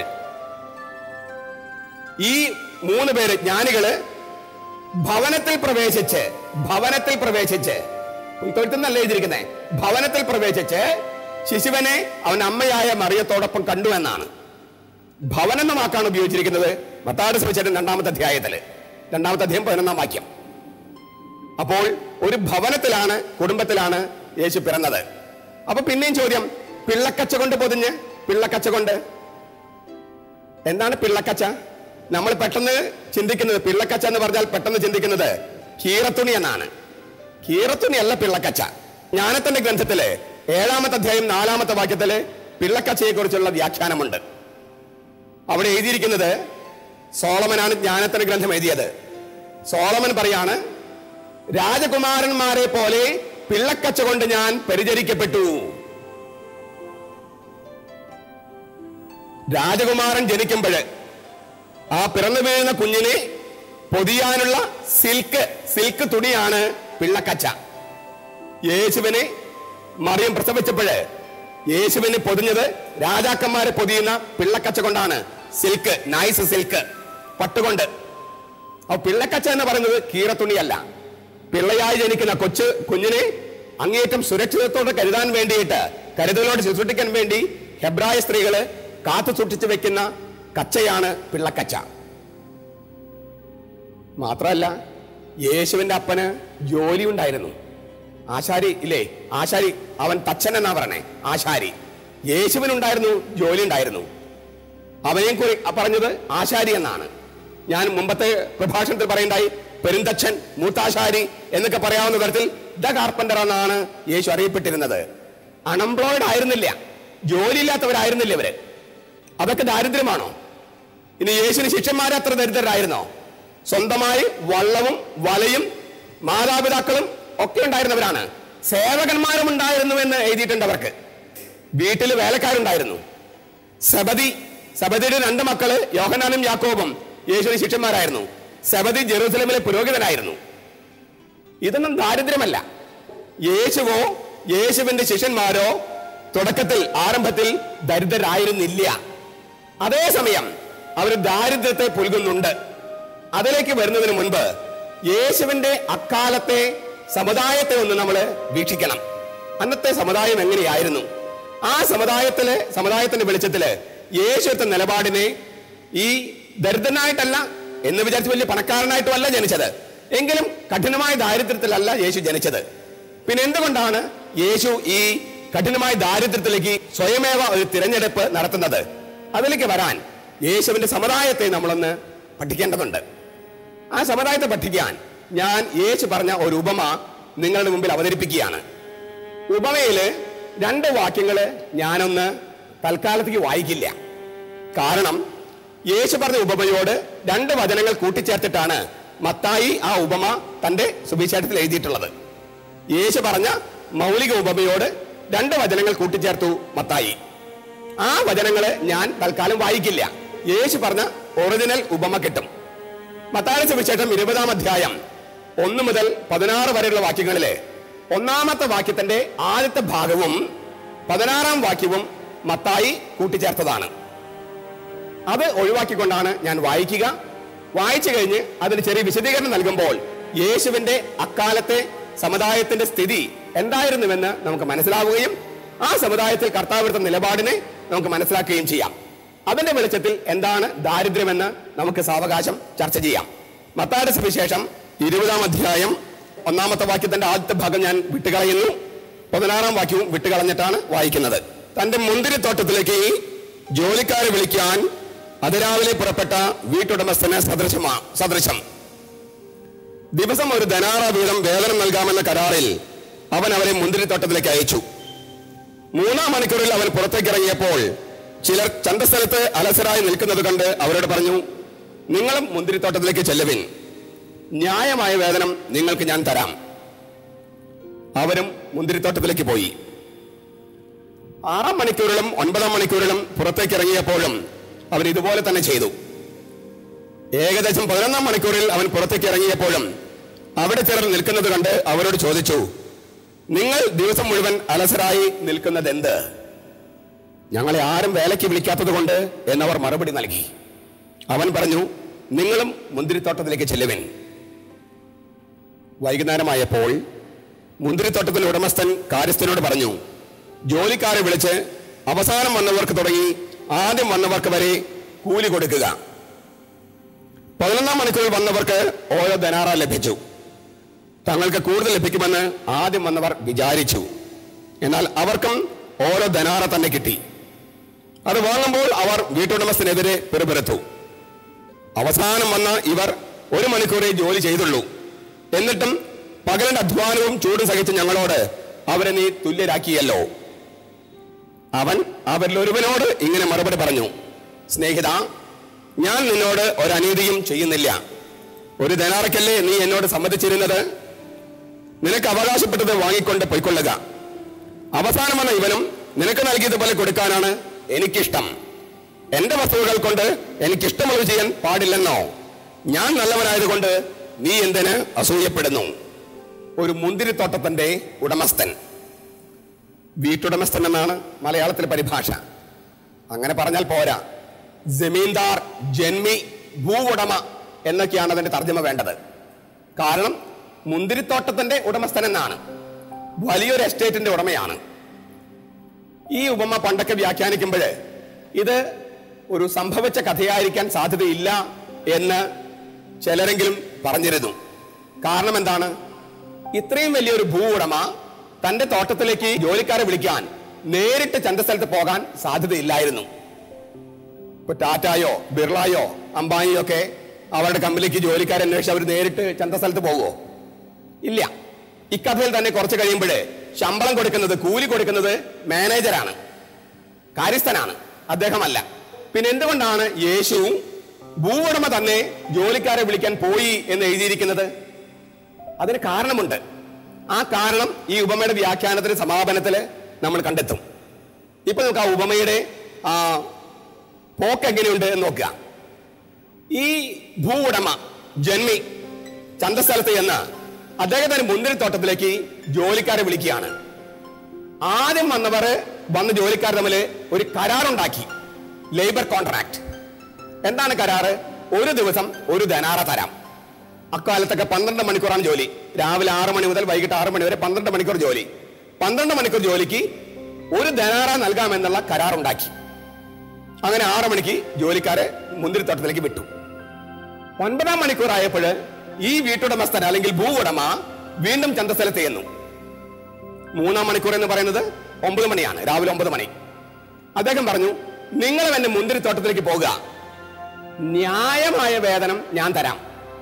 ഈ മൂന്ന് പേര് ജ്ഞാനികള് ഭവനത്തിൽ പ്രവേശിച്ച് ഭവനത്തിൽ പ്രവേശിച്ച് തൊഴുത്തുന്നല്ല എഴുതിയിരിക്കുന്നത് ഭവനത്തിൽ പ്രവേശിച്ച് ശിശുവിനെ അവൻ അമ്മയായ മറിയത്തോടൊപ്പം കണ്ടു എന്നാണ് ഭവനം എന്ന വാക്കാണ് ഉപയോഗിച്ചിരിക്കുന്നത് മത്താട് ശ്രമിച്ചിട്ട് രണ്ടാമത്തെ അധ്യായത്തില് രണ്ടാമത്തെ അധ്യായം പതിനൊന്നാം വാക്യം അപ്പോൾ ഒരു ഭവനത്തിലാണ് കുടുംബത്തിലാണ് യേശു പിറന്നത് അപ്പൊ പിന്നെയും ചോദ്യം പിള്ളക്കച്ച കൊണ്ട് പൊതിഞ്ഞ് പിള്ളക്കച്ച കൊണ്ട് എന്താണ് പിള്ളക്കച്ച നമ്മൾ പെട്ടെന്ന് ചിന്തിക്കുന്നത് പിള്ളക്കച്ച എന്ന് പറഞ്ഞാൽ പെട്ടെന്ന് ചിന്തിക്കുന്നത് കീറത്തുണി എന്നാണ് കീറത്തുണി അല്ല പിള്ളക്കച്ച ജ്ഞാനത്തിന്റെ ഗ്രന്ഥത്തില് ഏഴാമത്തെ അധ്യായം നാലാമത്തെ വാക്യത്തില് പിള്ളക്കച്ചയെ കുറിച്ചുള്ള വ്യാഖ്യാനമുണ്ട് അവിടെ എഴുതിയിരിക്കുന്നത് സോളമനാണ് ജ്ഞാനത്തിന്റെ ഗ്രന്ഥം എഴുതിയത് സോളമൻ പറയാണ് രാജകുമാരന്മാരെ പോലെ പിള്ളക്കച്ച കൊണ്ട് ഞാൻ പരിചരിക്കപ്പെട്ടു രാജകുമാരൻ ജനിക്കുമ്പോൾ ആ പിറന്നു വീഴുന്ന കുഞ്ഞിനെ പൊതിയാനുള്ള സിൽക്ക് സിൽക്ക് തുണിയാണ് പിള്ളക്കച്ച യേശുവിനെ മറിയം പ്രസവിച്ചപ്പോഴ് യേശുവിനെ പൊതിഞ്ഞത് രാജാക്കന്മാരെ പൊതിയുന്ന പിള്ളക്കച്ച കൊണ്ടാണ് സിൽക്ക് നൈസ് സിൽക്ക് പട്ടുകൊണ്ട് അപ്പൊ പിള്ളക്കച്ച എന്ന് പറയുന്നത് കീറത്തുണിയല്ല പിള്ളയായി ജനിക്കുന്ന കൊച്ചു കുഞ്ഞിനെ അങ്ങേയറ്റം സുരക്ഷിതത്തോടെ കരുതാൻ വേണ്ടിയിട്ട് കരുതലോട് ശുശ്രൂഷിക്കാൻ വേണ്ടി ഹെബ്രായ സ്ത്രീകള് കാത്തു സൂക്ഷിച്ചു വെക്കുന്ന കച്ചയാണ് പിള്ളക്കച്ച മാത്രമല്ല യേശുവിന്റെ അപ്പന് ജോലി ഉണ്ടായിരുന്നു ആശാരി ഇല്ലേ ആശാരി അവൻ തച്ചൻ എന്നാ പറയണേ ആശാരി യേശുവിനുണ്ടായിരുന്നു ജോലി ഉണ്ടായിരുന്നു അവനെയും കുറി പറഞ്ഞത് ആശാരി എന്നാണ് ഞാൻ മുമ്പത്തെ പ്രഭാഷണത്തിൽ പറയണ്ടായി പെരുന്തച്ഛൻ മൂത്താശാരി എന്നൊക്കെ പറയാവുന്ന തരത്തിൽ ദ കാർപ്പന്റർ എന്നാണ് യേശു അറിയപ്പെട്ടിരുന്നത് അൺഎംപ്ലോയിഡ് ആയിരുന്നില്ല ജോലിയില്ലാത്തവരായിരുന്നില്ല ഇവര് അതൊക്കെ ദാരിദ്ര്യമാണോ ഇനി യേശുവിന് ശിഷ്യന്മാരെ അത്ര ദരിദ്രരായിരുന്നോ സ്വന്തമായി വള്ളവും വലയും മാതാപിതാക്കളും ഒക്കെ ഉണ്ടായിരുന്നവരാണ് സേവകന്മാരും ഉണ്ടായിരുന്നു എന്ന് എഴുതിയിട്ടുണ്ട് അവർക്ക് വീട്ടിൽ വേലക്കാരുണ്ടായിരുന്നു സബതി സബദിയുടെ രണ്ട് മക്കള് യോഹനാനും യാക്കോബും യേശുവിന് ശിഷ്യന്മാരായിരുന്നു സബതി ജെറൂസലമിലെ പുരോഹിതനായിരുന്നു ഇതൊന്നും ദാരിദ്ര്യമല്ല യേശുവോ യേശുവിന്റെ ശിഷ്യന്മാരോ തുടക്കത്തിൽ ആരംഭത്തിൽ ദരിദ്രരായിരുന്നില്ല അതേസമയം അവർ ദാരിദ്ര്യത്തെ പുൽകുന്നുണ്ട് അതിലേക്ക് വരുന്നതിന് മുൻപ് യേശുവിന്റെ അക്കാലത്തെ സമുദായത്തെ ഒന്ന് നമ്മൾ വീക്ഷിക്കണം അന്നത്തെ സമുദായം എങ്ങനെയായിരുന്നു ആ സമുദായത്തിലെ സമുദായത്തിന്റെ വെളിച്ചത്തില് യേശുത്തെ നിലപാടിനെ ഈ ദരിദ്രനായിട്ടല്ല എന്ന് വിചാരിച്ച് വലിയ പണക്കാരനായിട്ടുമല്ല ജനിച്ചത് എങ്കിലും കഠിനമായ ദാരിദ്ര്യത്തിലല്ല യേശു ജനിച്ചത് പിന്നെ എന്തുകൊണ്ടാണ് യേശു ഈ കഠിനമായ ദാരിദ്ര്യത്തിലേക്ക് സ്വയമേവ ഒരു തിരഞ്ഞെടുപ്പ് നടത്തുന്നത് അതിലേക്ക് വരാൻ യേശുവിന്റെ സമുദായത്തെ നമ്മളൊന്ന് പഠിക്കേണ്ടതുണ്ട് ആ സമുദായത്തെ പഠിക്കാൻ ഞാൻ യേശു പറഞ്ഞ ഒരു ഉപമ നിങ്ങളുടെ മുമ്പിൽ അവതരിപ്പിക്കുകയാണ് ഉപമയില് രണ്ട് വാക്യങ്ങള് ഞാനൊന്ന് തൽക്കാലത്തേക്ക് വായിക്കില്ല കാരണം യേശു പറഞ്ഞ ഉപമയോട് രണ്ട് വചനങ്ങൾ കൂട്ടിച്ചേർത്തിട്ടാണ് മത്തായി ആ ഉപമ തന്റെ സുവിശേഷത്തിൽ എഴുതിയിട്ടുള്ളത് യേശു പറഞ്ഞ മൗലിക ഉപമയോട് രണ്ട് വചനങ്ങൾ കൂട്ടിച്ചേർത്തു മത്തായി ആ വചനങ്ങള് ഞാൻ തൽക്കാലം വായിക്കില്ല യേശു പറഞ്ഞ ഒറിജിനൽ ഉപമ കിട്ടും മത്തായ സുവിശേഷം ഇരുപതാം അധ്യായം ഒന്ന് മുതൽ പതിനാറ് വരെയുള്ള വാക്യങ്ങളിലെ ഒന്നാമത്തെ വാക്യത്തിന്റെ ആദ്യത്തെ ഭാഗവും പതിനാറാം വാക്യവും മത്തായി കൂട്ടിച്ചേർത്തതാണ് അത് ഒഴിവാക്കിക്കൊണ്ടാണ് ഞാൻ വായിക്കുക വായിച്ചു കഴിഞ്ഞ് അതിന് ചെറിയ വിശദീകരണം നൽകുമ്പോൾ യേശുവിന്റെ അക്കാലത്തെ സമുദായത്തിന്റെ സ്ഥിതി എന്തായിരുന്നുവെന്ന് നമുക്ക് മനസ്സിലാവുകയും ആ സമുദായത്തിൽ കർത്താവെടുത്ത നിലപാടിനെ നമുക്ക് മനസ്സിലാക്കുകയും ചെയ്യാം അതിന്റെ വെളിച്ചത്തിൽ എന്താണ് ദാരിദ്ര്യമെന്ന് നമുക്ക് സാവകാശം ചർച്ച ചെയ്യാം മത്തായുടെ സുവിശേഷം ഇരുപതാം അധ്യായം ഒന്നാമത്തെ വാക്യത്തിന്റെ ആദ്യത്തെ ഭാഗം ഞാൻ വിട്ടുകളയുന്നു പതിനാറാം വാക്യവും വിട്ടുകളഞ്ഞിട്ടാണ് വായിക്കുന്നത് തന്റെ മുന്തിരിത്തോട്ടത്തിലേക്ക് ജോലിക്കാരെ വിളിക്കാൻ അതിരാവിലെ പുറപ്പെട്ട വീട്ടുടമസ്ഥന് സദൃശമാ സദൃശം ദിവസം ഒരു ധനാറ വീതം വേതനം നൽകാമെന്ന കരാറിൽ അവൻ അവരെ മുന്തിരിത്തോട്ടത്തിലേക്ക് അയച്ചു മൂന്നാം മണിക്കൂറിൽ അവൻ പുറത്തേക്ക് ഇറങ്ങിയപ്പോൾ ചിലർ ചന്തസ്ഥലത്ത് അലസരായി നിൽക്കുന്നത് കണ്ട് അവരോട് പറഞ്ഞു നിങ്ങളും മുന്തിരിത്തോട്ടത്തിലേക്ക് ചെല്ലുവിൻ ന്യായമായ വേതനം നിങ്ങൾക്ക് ഞാൻ തരാം അവരും മുന്തിരിത്തോട്ടത്തിലേക്ക് പോയി ആറാം മണിക്കൂറിലും ഒൻപതാം മണിക്കൂറിലും പുറത്തേക്ക് ഇറങ്ങിയപ്പോഴും അവൻ ഇതുപോലെ തന്നെ ചെയ്തു ഏകദേശം പതിനൊന്നാം മണിക്കൂറിൽ അവൻ പുറത്തേക്ക് ഇറങ്ങിയപ്പോഴും അവിടെ ചിലർ നിൽക്കുന്നത് കണ്ട് അവരോട് ചോദിച്ചു നിങ്ങൾ ദിവസം മുഴുവൻ അലസരായി നിൽക്കുന്നത് എന്ത് ഞങ്ങളെ ആരും വേലയ്ക്ക് വിളിക്കാത്തത് കൊണ്ട് എന്നവർ മറുപടി നൽകി അവൻ പറഞ്ഞു നിങ്ങളും മുന്തിരിത്തോട്ടത്തിലേക്ക് ചെല്ലുവിൻ വൈകുന്നേരമായപ്പോൾ മുന്തിരിത്തോട്ടത്തിലെ ഉടമസ്ഥൻ കാര്യസ്ഥനോട് പറഞ്ഞു ജോലിക്കാരെ വിളിച്ച് അവസാനം വന്നവർക്ക് തുടങ്ങി ആദ്യം വന്നവർക്ക് വരെ കൂലി കൊടുക്കുക പതിനൊന്നാം മണിക്കൂറിൽ വന്നവർക്ക് ഓരോ ധനാറ ലഭിച്ചു തങ്ങൾക്ക് കൂടുതൽ ലഭിക്കുമെന്ന് ആദ്യം വന്നവർ വിചാരിച്ചു എന്നാൽ അവർക്കും ഓരോ ധനാറ തന്നെ കിട്ടി അത് വാങ്ങുമ്പോൾ അവർ വീട്ടുടമസ്ഥനെതിരെ പിറുപിറുത്തു അവസാനം വന്ന ഇവർ ഒരു മണിക്കൂറേ ജോലി ചെയ്തുള്ളൂ എന്നിട്ടും പകലിന്റെ അധ്വാനവും ചൂട് സഹിച്ച് ഞങ്ങളോട് അവരെ നീ തുല്യരാക്കിയല്ലോ അവൻ അവരിൽ ഒരുവനോട് ഇങ്ങനെ മറുപടി പറഞ്ഞു സ്നേഹിത ഞാൻ നിന്നോട് ഒരു അനീതിയും ചെയ്യുന്നില്ല ഒരു ധനാറയ്ക്കല്ലേ നീ എന്നോട് സമ്മതിച്ചിരുന്നത് നിനക്ക് അവകാശപ്പെട്ടത് വാങ്ങിക്കൊണ്ട് പൊയ്ക്കൊള്ളുക അവസാനം വന്ന ഇവനും നിനക്ക് നൽകിയതുപോലെ കൊടുക്കാനാണ് എനിക്കിഷ്ടം എന്റെ വസ്തുവകൾ കൊണ്ട് എനിക്കിഷ്ടമുള്ളത് ചെയ്യാൻ പാടില്ലെന്നോ ഞാൻ നല്ലവനായതുകൊണ്ട് നീ എന്തിന് അസൂയപ്പെടുന്നു ഒരു മുന്തിരിത്തോട്ടത്തിന്റെ ഉടമസ്ഥൻ വീട്ടുടമസ്ഥൻ എന്നാണ് മലയാളത്തിലെ പരിഭാഷ അങ്ങനെ പറഞ്ഞാൽ പോരാ ജമീന്ദാർ ജന്മി ഭൂ ഉടമ എന്നൊക്കെയാണ് അതിന്റെ തർജ്ജമ വേണ്ടത് കാരണം മുന്തിരിത്തോട്ടത്തിന്റെ ഉടമസ്ഥൻ എന്നാണ് വലിയൊരു എസ്റ്റേറ്റിന്റെ ഉടമയാണ് ഈ ഉപമ പണ്ടൊക്കെ വ്യാഖ്യാനിക്കുമ്പോൾ ഇത് ഒരു സംഭവിച്ച കഥയായിരിക്കാൻ സാധ്യതയില്ല എന്ന് ചിലരെങ്കിലും പറഞ്ഞിരുന്നു കാരണം എന്താണ് ഇത്രയും വലിയൊരു ഭൂ ഉടമ തന്റെ തോട്ടത്തിലേക്ക് ജോലിക്കാരെ വിളിക്കാൻ നേരിട്ട് ചന്തസ്ഥലത്ത് പോകാൻ സാധ്യതയില്ലായിരുന്നു ഇപ്പൊ ടാറ്റായോ ബിർളായോ അംബാനിയോ ഒക്കെ അവരുടെ കമ്പനിക്ക് ജോലിക്കാരെ അന്വേഷിച്ച് അവർ നേരിട്ട് ചന്തസ്ഥലത്ത് പോകുമോ ഇല്ല ഇക്കഥയിൽ തന്നെ കുറച്ച് കഴിയുമ്പോൾ ശമ്പളം കൊടുക്കുന്നത് കൂലി കൊടുക്കുന്നത് മാനേജരാണ് കാര്യസ്ഥനാണ് അദ്ദേഹമല്ല പിന്നെ എന്തുകൊണ്ടാണ് യേശു ഭൂവുടമ തന്നെ ജോലിക്കാരെ വിളിക്കാൻ പോയി എന്ന് എഴുതിയിരിക്കുന്നത് അതിന് കാരണമുണ്ട് ആ കാരണം ഈ ഉപമയുടെ വ്യാഖ്യാനത്തിന് സമാപനത്തിൽ നമ്മൾ കണ്ടെത്തും ഇപ്പൊ നമുക്ക് ആ ഉപമയുടെ ആ പോക്ക് എങ്ങനെയുണ്ട് എന്ന് നോക്കുക ഈ ഭൂ ഉടമ ജന്മി ചന്തസ്ഥലത്ത് എന്ന് അദ്ദേഹത്തിന്റെ മുന്തിരിത്തോട്ടത്തിലേക്ക് ജോലിക്കാരെ വിളിക്കുകയാണ് ആദ്യം വന്നവർ വന്ന ജോലിക്കാർ തമ്മിൽ ഒരു കരാറുണ്ടാക്കി ലേബർ കോൺട്രാക്ട് എന്താണ് കരാറ് ഒരു ദിവസം ഒരു ധനാറ തരാം അക്കാലത്തൊക്കെ പന്ത്രണ്ട് മണിക്കൂറാണ് ജോലി രാവിലെ ആറ് മണി മുതൽ വൈകിട്ട് ആറ് മണി വരെ പന്ത്രണ്ട് മണിക്കൂർ ജോലി പന്ത്രണ്ട് മണിക്കൂർ ജോലിക്ക് ഒരു ധനാറ നൽകാമെന്നുള്ള കരാറുണ്ടാക്കി അങ്ങനെ ആറ് മണിക്ക് ജോലിക്കാരെ മുന്തിരിത്തോട്ടത്തിലേക്ക് വിട്ടു ഒൻപതാം മണിക്കൂർ ആയപ്പോൾ ഈ വീട്ടുടമസ്ഥൻ അല്ലെങ്കിൽ ഭൂ ഉടമ വീണ്ടും ചന്തസ്ഥലത്ത് ചെയ്യുന്നു മൂന്നാം മണിക്കൂർ എന്ന് പറയുന്നത് ഒമ്പത് മണിയാണ് രാവിലെ ഒമ്പത് മണി അദ്ദേഹം പറഞ്ഞു നിങ്ങൾ എന്റെ മുന്തിരിത്തോട്ടത്തിലേക്ക് പോകുക ന്യായമായ വേതനം ഞാൻ തരാം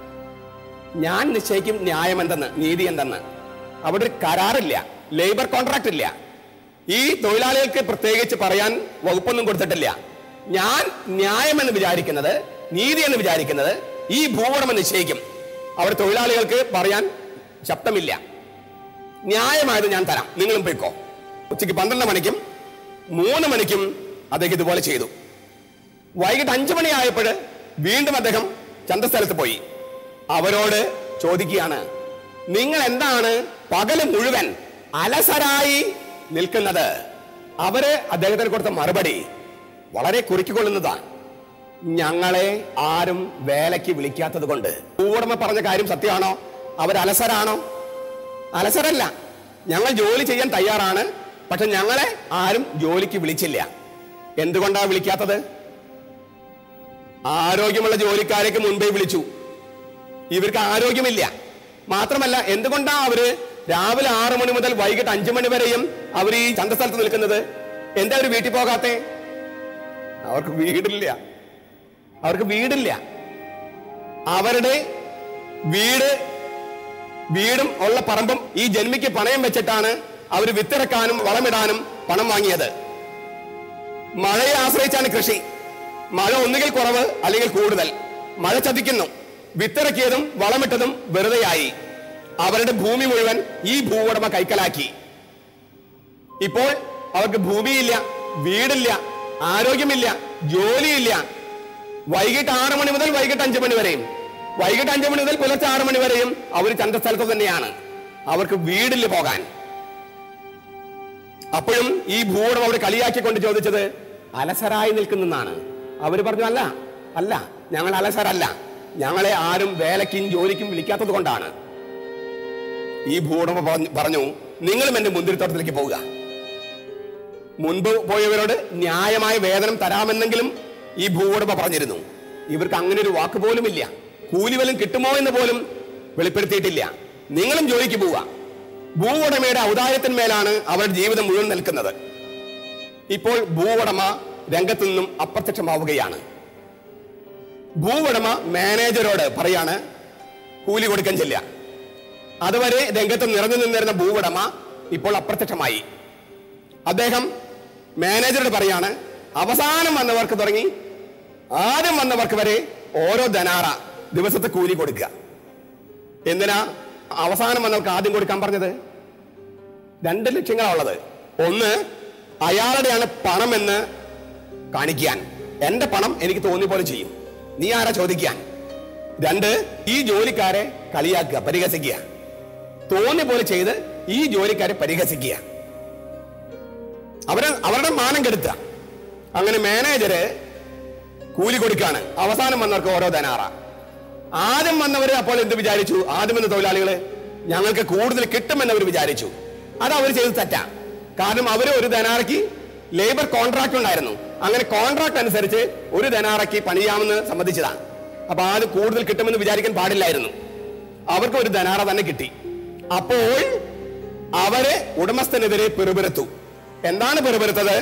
ഞാൻ നിശ്ചയിക്കും ന്യായം എന്തെന്ന് നീതി എന്തെന്ന് അവിടെ ഒരു കരാറില്ല ലേബർ കോൺട്രാക്ട് ഇല്ല ഈ തൊഴിലാളികൾക്ക് പ്രത്യേകിച്ച് പറയാൻ വകുപ്പൊന്നും കൊടുത്തിട്ടില്ല ഞാൻ ന്യായം എന്ന് വിചാരിക്കുന്നത് നീതി എന്ന് വിചാരിക്കുന്നത് ഈ ഭൂവുടമ നിശ്ചയിക്കും അവിടെ തൊഴിലാളികൾക്ക് പറയാൻ ശബ്ദമില്ല ന്യായമായത് ഞാൻ തരാം നിങ്ങളും പോയിക്കോ ഉച്ചയ്ക്ക് പന്ത്രണ്ട് മണിക്കും മൂന്ന് മണിക്കും അദ്ദേഹം ഇതുപോലെ ചെയ്തു വൈകിട്ട് അഞ്ചു മണിയായപ്പോൾ വീണ്ടും അദ്ദേഹം ചന്തസ്ഥലത്ത് പോയി അവരോട് ചോദിക്കുകയാണ് നിങ്ങൾ എന്താണ് പകല് മുഴുവൻ അലസരായി നിൽക്കുന്നത് അവര് അദ്ദേഹത്തിന് കൊടുത്ത മറുപടി വളരെ കുറിക്കൊള്ളുന്നതാണ് ഞങ്ങളെ ആരും വേലയ്ക്ക് വിളിക്കാത്തത് കൊണ്ട് ഭൂവുടമ പറഞ്ഞ കാര്യം സത്യമാണോ അവർ അലസരാണോ അലസരല്ല ഞങ്ങൾ ജോലി ചെയ്യാൻ തയ്യാറാണ് പക്ഷെ ഞങ്ങളെ ആരും ജോലിക്ക് വിളിച്ചില്ല എന്തുകൊണ്ടാണ് വിളിക്കാത്തത് ആരോഗ്യമുള്ള ജോലിക്കാരേക്ക് മുൻപേ വിളിച്ചു ഇവർക്ക് ആരോഗ്യമില്ല മാത്രമല്ല എന്തുകൊണ്ടാ അവര് രാവിലെ ആറു മണി മുതൽ വൈകിട്ട് അഞ്ചു മണി വരെയും അവർ ഈ ചന്തസ്ഥലത്ത് നിൽക്കുന്നത് എന്താ അവർ വീട്ടിൽ പോകാത്തെ അവർക്ക് വീടില്ല അവർക്ക് വീടില്ല അവരുടെ വീട് വീടും ഉള്ള പറമ്പും ഈ ജന്മിക്ക് പണയം വെച്ചിട്ടാണ് അവർ വിത്തിറക്കാനും വളമിടാനും പണം വാങ്ങിയത് മഴയെ ആശ്രയിച്ചാണ് കൃഷി മഴ ഒന്നുകിൽ കുറവ് അല്ലെങ്കിൽ കൂടുതൽ മഴ ചതിക്കുന്നു വിത്തിറക്കിയതും വളമിട്ടതും വെറുതെയായി അവരുടെ ഭൂമി മുഴുവൻ ഈ ഭൂവുടമ കൈക്കലാക്കി ഇപ്പോൾ അവർക്ക് ഭൂമിയില്ല വീടില്ല ആരോഗ്യമില്ല ജോലിയില്ല വൈകിട്ട് ആറ് മണി മുതൽ വൈകിട്ട് അഞ്ചു മണി വരെയും വൈകിട്ട് അഞ്ചു മണി മുതൽ പുലർച്ചെ ആറ് മണി വരെയും അവർ ചന്തസ്ഥലത്ത് തന്നെയാണ് അവർക്ക് വീടില്ല പോകാൻ അപ്പോഴും ഈ ഭൂവുടമ അവിടെ കളിയാക്കിക്കൊണ്ട് ചോദിച്ചത് അലസരായി നിൽക്കുന്നെന്നാണ് അവർ പറഞ്ഞു അല്ല അല്ല ഞങ്ങൾ അലസരല്ല ഞങ്ങളെ ആരും വേലയ്ക്കും ജോലിക്കും വിളിക്കാത്തത് കൊണ്ടാണ് ഈ ഭൂവുടമ പറഞ്ഞു- പറഞ്ഞു നിങ്ങളും എന്റെ മുന്തിരിത്തോട്ടത്തിലേക്ക് പോവുക മുൻപ് പോയവരോട് ന്യായമായ വേതനം തരാമെന്നെങ്കിലും ഈ ഭൂവുടമ പറഞ്ഞിരുന്നു ഇവർക്ക് അങ്ങനെ ഒരു വാക്ക് പോലും ഇല്ല കൂലി വല്ലതും കിട്ടുമോ എന്ന് പോലും വെളിപ്പെടുത്തിയിട്ടില്ല നിങ്ങളും ജോലിക്ക് പോവുക ഭൂവുടമയുടെ ഔദാര്യത്തിന്മേലാണ് അവരുടെ ജീവിതം മുഴുവൻ നിൽക്കുന്നത് ഇപ്പോൾ ഭൂവുടമ രംഗത്തു നിന്നും അപ്രത്യക്ഷമാവുകയാണ് ഭൂവുടമ മാനേജരോട് പറയാണ് കൂലി കൊടുക്കാൻ ചെല്ലുക അതുവരെ രംഗത്ത് നിറഞ്ഞു നിന്നിരുന്ന ഭൂവുടമ ഇപ്പോൾ അപ്രത്യക്ഷമായി അദ്ദേഹം മാനേജറോട് പറയാണ് അവസാനം വന്നവർക്ക് തുടങ്ങി ആദ്യം വന്നവർക്ക് വരെ ഓരോ ധനാറ ദിവസത്തെ കൂലി കൊടുക്കുക എന്തിനാ അവസാനം വന്നവർക്ക് ആദ്യം കൊടുക്കാൻ പറഞ്ഞത് രണ്ട് ലക്ഷ്യങ്ങളാണ് ഉള്ളത് ഒന്ന് അയാളുടെയാണ് പണം എന്ന് കാണിക്കാൻ എന്റെ പണം എനിക്ക് തോന്നിയ പോലെ ചെയ്യും നീ ആരാ ചോദിക്കാൻ രണ്ട് ഈ ജോലിക്കാരെ കളിയാക്കുക പരിഹസിക്കുക തോന്നിയ പോലെ ചെയ്ത് ഈ ജോലിക്കാരെ പരിഹസിക്കുക അവര് അവരുടെ മാനം കെടുത്തുക അങ്ങനെ മാനേജര് കൂലി കൊടുക്കാണ് അവസാനം വന്നവർക്ക് ഓരോ ധനാറ ആദ്യം വന്നവര് അപ്പോൾ എന്ത് വിചാരിച്ചു ആദ്യം വന്ന തൊഴിലാളികള് ഞങ്ങൾക്ക് കൂടുതൽ കിട്ടുമെന്ന് അവർ വിചാരിച്ചു അത് അവർ ചെയ്ത് തെറ്റാ കാരണം അവര് ഒരു ധനാറയ്ക്ക് ലേബർ കോൺട്രാക്ട് ഉണ്ടായിരുന്നു അങ്ങനെ കോൺട്രാക്ട് അനുസരിച്ച് ഒരു ധനാറയ്ക്ക് പണിയാമെന്ന് സമ്മതിച്ചതാണ് അപ്പൊ ആദ്യം കൂടുതൽ കിട്ടുമെന്ന് വിചാരിക്കാൻ പാടില്ലായിരുന്നു അവർക്ക് ഒരു ധനാറ തന്നെ കിട്ടി അപ്പോൾ അവര് ഉടമസ്ഥനെതിരെ പെറുപെറുത്തു എന്താണ് പെറുപെറുത്തത്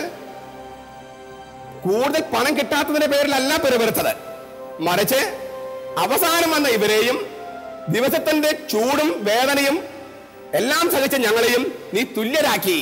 കൂടുതൽ പണം കിട്ടാത്തതിന്റെ പേരിലല്ല പെരുവരുത്തത് മറിച്ച് അവസാനം വന്ന ഇവരെയും ദിവസത്തിന്റെ ചൂടും വേദനയും എല്ലാം സഹിച്ച ഞങ്ങളെയും നീ തുല്യരാക്കി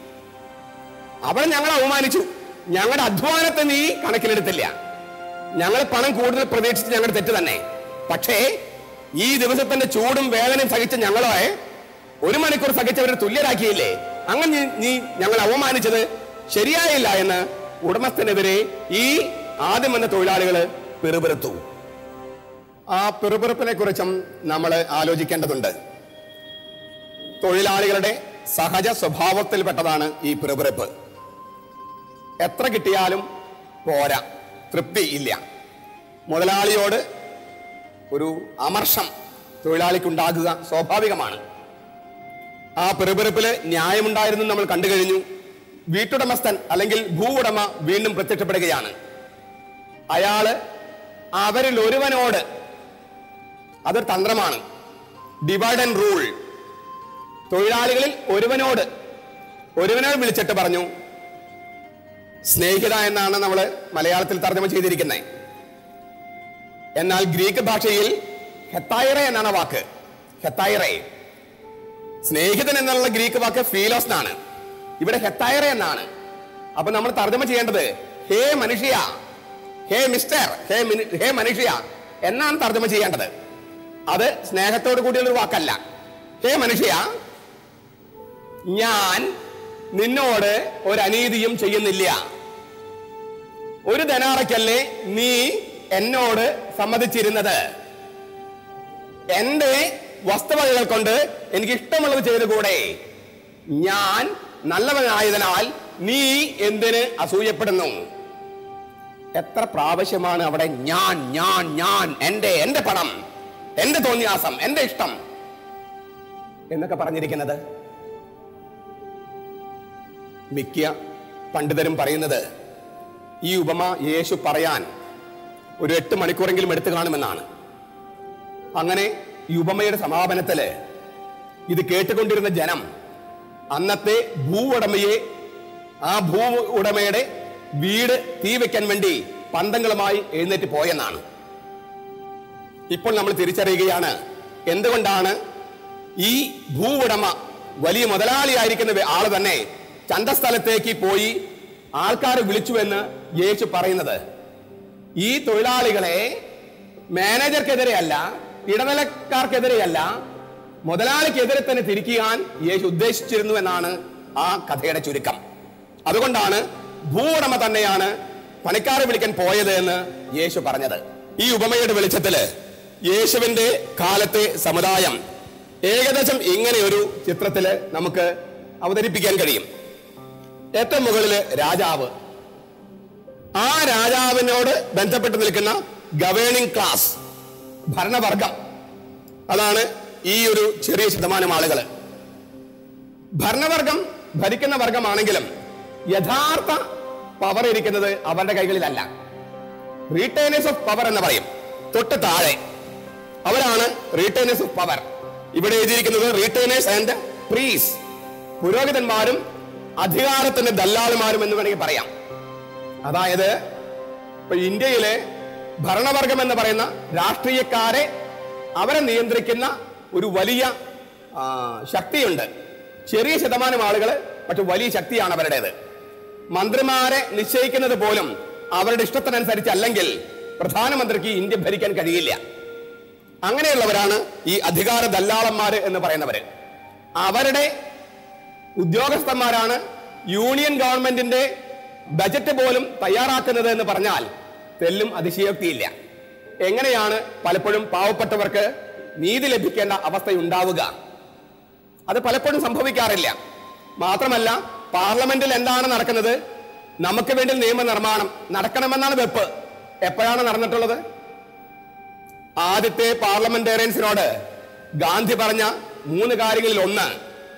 അവിടെ ഞങ്ങളെ അവമാനിച്ചു ഞങ്ങളുടെ അധ്വാനത്തെ നീ കണക്കിലെടുത്തില്ല ഞങ്ങൾ പണം കൂടുതൽ പ്രതീക്ഷിച്ച് ഞങ്ങളുടെ തെറ്റ് തന്നെ പക്ഷേ ഈ ദിവസത്തിന്റെ ചൂടും വേദനയും സഹിച്ച ഞങ്ങളെ ഒരു മണിക്കൂർ സഹിച്ചവരെ തുല്യരാക്കിയില്ലേ അങ്ങനെ നീ- നീ ഞങ്ങൾ അവമാനിച്ചത് ശരിയായില്ല എന്ന് ഉടമസ്ഥനെതിരെ ഈ ആദ്യം വന്ന തൊഴിലാളികൾ പിറുപിറുത്തു ആ പിറുപിറുപ്പിനെ കുറിച്ചും നമ്മൾ ആലോചിക്കേണ്ടതുണ്ട് തൊഴിലാളികളുടെ സഹജ സ്വഭാവത്തിൽപ്പെട്ടതാണ് ഈ പിറുപിറുപ്പ് എത്ര കിട്ടിയാലും പോരാ തൃപ്തി ഇല്ല മുതലാളിയോട് ഒരു അമർഷം തൊഴിലാളിക്കുണ്ടാകുക സ്വാഭാവികമാണ് ആ പെറുപെറുപ്പില് ന്യായമുണ്ടായിരുന്നു നമ്മൾ കണ്ടു കഴിഞ്ഞു വീട്ടുടമസ്ഥൻ അല്ലെങ്കിൽ ഭൂവുടമ വീണ്ടും പ്രത്യക്ഷപ്പെടുകയാണ് അയാള് അവരിൽ ഒരുവനോട് അതൊരു തന്ത്രമാണ് ഡിവൈഡ് ആൻഡ് റൂൾ തൊഴിലാളികളിൽ ഒരുവനോട് ഒരുവനോട് വിളിച്ചിട്ട് പറഞ്ഞു സ്നേഹിത എന്നാണ് നമ്മൾ മലയാളത്തിൽ തർജ്ജമ ചെയ്തിരിക്കുന്നത് എന്നാൽ ഗ്രീക്ക് ഭാഷയിൽ ഹെത്തായിറ എന്നാണ് വാക്ക് ഹെത്തായിറ സ്നേഹിതൻ എന്നുള്ള ഗ്രീക്ക് വാക്ക് ഫീലോസ് എന്നാണ് ഇവിടെ ഹെത്തായിറ എന്നാണ് അപ്പൊ നമ്മൾ തർജ്ജമ ചെയ്യേണ്ടത് ഹേ മനുഷ്യ ഹേ മിസ്റ്റർ ഹേ മിനി- ഹേ മനുഷ്യ എന്നാണ് തർജ്ജമ ചെയ്യേണ്ടത് അത് സ്നേഹത്തോട് കൂടിയുള്ള ഒരു വാക്കല്ല ഹേ മനുഷ്യ ഞാൻ നിന്നോട് ഒരു അനീതിയും ചെയ്യുന്നില്ല ഒരു ധനാറയ്ക്കല്ലേ നീ എന്നോട് സമ്മതിച്ചിരുന്നത് എന്റെ വസ്തുവകകൾ കൊണ്ട് എനിക്ക് ഇഷ്ടമുള്ളത് ചെയ്തുകൂടെ ഞാൻ നല്ലവനായതിനാൽ നീ എന്തിന് അസൂയപ്പെടുന്നു എത്ര പ്രാവശ്യമാണ് അവിടെ ഞാൻ ഞാൻ ഞാൻ എന്റെ എന്റെ പണം എന്റെ തോന്നിയാസം എന്റെ ഇഷ്ടം എന്നൊക്കെ പറഞ്ഞിരിക്കുന്നത് മിക്ക പണ്ഡിതരും പറയുന്നത് ഈ ഉപമ യേശു പറയാൻ ഒരു എട്ട് മണിക്കൂറെങ്കിലും എടുത്തു കാണുമെന്നാണ് അങ്ങനെ ഈ ഉപമയുടെ സമാപനത്തില് ഇത് കേട്ടുകൊണ്ടിരുന്ന ജനം അന്നത്തെ ഭൂ ഉടമയെ ആ ഭൂ ഉടമയുടെ വീട് തീ വെക്കാൻ വേണ്ടി പന്തങ്ങളുമായി എഴുന്നേറ്റ് പോയെന്നാണ് ഇപ്പോൾ നമ്മൾ തിരിച്ചറിയുകയാണ് എന്തുകൊണ്ടാണ് ഈ ഭൂ ഉടമ വലിയ മുതലാളിയായിരിക്കുന്ന വെ- ആള് തന്നെ ചന്തസ്ഥലത്തേക്ക് പോയി ആൾക്കാരെ വിളിച്ചു എന്ന് യേശു പറയുന്നത് ഈ തൊഴിലാളികളെ മാനേജർക്കെതിരെയല്ല ഇടനിലക്കാർക്കെതിരെയല്ല മുതലാളിക്കെതിരെ തന്നെ തിരിക്കാൻ യേശു ഉദ്ദേശിച്ചിരുന്നു എന്നാണ് ആ കഥയുടെ ചുരുക്കം അതുകൊണ്ടാണ് ഭൂ ഉടമ തന്നെയാണ് പണിക്കാരെ വിളിക്കാൻ പോയത് എന്ന് യേശു പറഞ്ഞത് ഈ ഉപമയുടെ വെളിച്ചത്തില് യേശുവിന്റെ കാലത്തെ സമുദായം ഏകദേശം ഇങ്ങനെ ഒരു ചിത്രത്തില് നമുക്ക് അവതരിപ്പിക്കാൻ കഴിയും ഏറ്റവും മുകളില് രാജാവ് ആ രാജാവിനോട് ബന്ധപ്പെട്ട് നിൽക്കുന്ന ഗവേണിംഗ് ക്ലാസ് ഭരണവർഗം അതാണ് ഈ ഒരു ചെറിയ ശതമാനം ആളുകൾ ഭരണവർഗം ഭരിക്കുന്ന വർഗമാണെങ്കിലും യഥാർത്ഥ പവർ ഇരിക്കുന്നത് അവരുടെ കൈകളിലല്ല റീറ്റൈനേഴ്സ് ഓഫ് പവർ എന്ന് പറയും തൊട്ട് താഴെ അവരാണ് റീറ്റൈനേഴ്സ് ഓഫ് പവർ ഇവിടെ എഴുതിയിരിക്കുന്നത് റീറ്റൈനേഴ്സ് ആൻഡ് പ്രീസ് പുരോഹിതന്മാരും അധികാരത്തിന്റെ ദല്ലാളുമാരും എന്ന് വേണമെങ്കിൽ പറയാം അതായത് ഇപ്പൊ ഇന്ത്യയിലെ ഭരണവർഗം എന്ന് പറയുന്ന രാഷ്ട്രീയക്കാരെ അവരെ നിയന്ത്രിക്കുന്ന ഒരു വലിയ ആ, ശക്തിയുണ്ട് ചെറിയ ശതമാനം ആളുകൾ പക്ഷെ വലിയ ശക്തിയാണ് അവരുടേത് മന്ത്രിമാരെ നിശ്ചയിക്കുന്നത് പോലും അവരുടെ ഇഷ്ടത്തിനനുസരിച്ചല്ലെങ്കിൽ പ്രധാനമന്ത്രിക്ക് ഇന്ത്യ ഭരിക്കാൻ കഴിയില്ല അങ്ങനെയുള്ളവരാണ് ഈ അധികാര ദല്ലാളന്മാര് എന്ന് പറയുന്നവര് അവരുടെ ഉദ്യോഗസ്ഥന്മാരാണ് യൂണിയൻ ഗവൺമെന്റിന്റെ ബജറ്റ് പോലും തയ്യാറാക്കുന്നത് എന്ന് പറഞ്ഞാൽ തെല്ലും അതിശയോക്തിയില്ല എങ്ങനെയാണ് പലപ്പോഴും പാവപ്പെട്ടവർക്ക് നീതി ലഭിക്കേണ്ട അവസ്ഥയുണ്ടാവുക അത് പലപ്പോഴും സംഭവിക്കാറില്ല മാത്രമല്ല പാർലമെന്റിൽ എന്താണ് നടക്കുന്നത് നമുക്ക് വേണ്ടി നിയമനിർമ്മാണം നടക്കണമെന്നാണ് വെപ്പ് എപ്പോഴാണ് നടന്നിട്ടുള്ളത് ആദ്യത്തെ പാർലമെന്റേറിയൻസിനോട് ഗാന്ധി പറഞ്ഞ മൂന്ന് കാര്യങ്ങളിൽ ഒന്ന്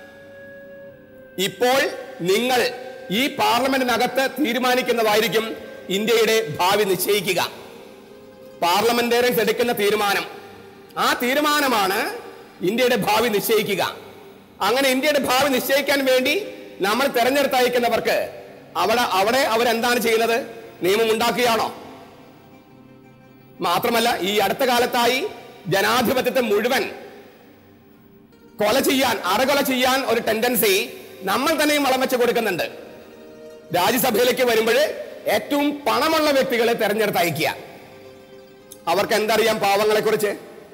ഇപ്പോൾ നിങ്ങൾ ഈ പാർലമെന്റിനകത്ത് തീരുമാനിക്കുന്നതായിരിക്കും ഇന്ത്യയുടെ ഭാവി നിശ്ചയിക്കുക പാർലമെന്റേറിയൻസ് എടുക്കുന്ന തീരുമാനം ആ തീരുമാനമാണ് ഇന്ത്യയുടെ ഭാവി നിശ്ചയിക്കുക അങ്ങനെ ഇന്ത്യയുടെ ഭാവി നിശ്ചയിക്കാൻ വേണ്ടി നമ്മൾ തെരഞ്ഞെടുത്തയക്കുന്നവർക്ക് അവിടെ അവിടെ അവരെന്താണ് ചെയ്യുന്നത് നിയമം ഉണ്ടാക്കുകയാണോ മാത്രമല്ല ഈ അടുത്ത കാലത്തായി ജനാധിപത്യത്തെ മുഴുവൻ കൊല ചെയ്യാൻ അറകൊല ചെയ്യാൻ ഒരു ടെൻഡൻസി നമ്മൾ തന്നെയും വളം വെച്ച് കൊടുക്കുന്നുണ്ട് രാജ്യസഭയിലേക്ക് വരുമ്പോൾ ഏറ്റവും പണമുള്ള വ്യക്തികളെ തെരഞ്ഞെടുത്തയക്കുക അവർക്ക് എന്തറിയാം പാവങ്ങളെ കുറിച്ച്